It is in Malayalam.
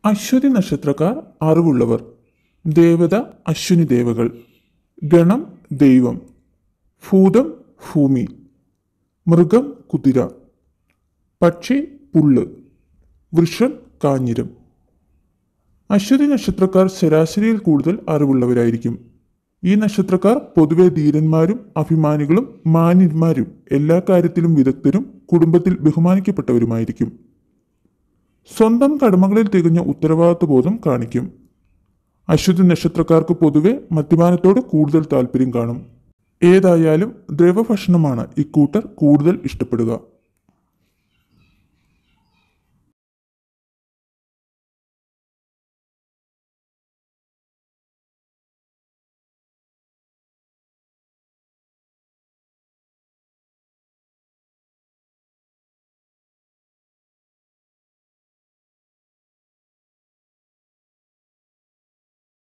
അശ്വതി നക്ഷത്രക്കാർ അറിവുള്ളവർ ദേവത അശ്വിനി ദേവകൾ ഗണം ദൈവം ഭൂതം ഭൂമി മൃഗം കുതിര പക്ഷി പുല്ല് വൃക്ഷം കാഞ്ഞിരം അശ്വതി നക്ഷത്രക്കാർ ശരാശരിയിൽ കൂടുതൽ അറിവുള്ളവരായിരിക്കും ഈ നക്ഷത്രക്കാർ പൊതുവെ ധീരന്മാരും അഭിമാനികളും മാന്യന്മാരും എല്ലാ കാര്യത്തിലും വിദഗ്ധരും കുടുംബത്തിൽ ബഹുമാനിക്കപ്പെട്ടവരുമായിരിക്കും സ്വന്തം കടമകളിൽ തികഞ്ഞ ഉത്തരവാദിത്വ ബോധം കാണിക്കും അശ്വതി നക്ഷത്രക്കാർക്ക് പൊതുവെ മദ്യപാനത്തോട് കൂടുതൽ താല്പര്യം കാണും ഏതായാലും ദ്രവഭക്ഷണമാണ് ഇക്കൂട്ടർ കൂടുതൽ ഇഷ്ടപ്പെടുക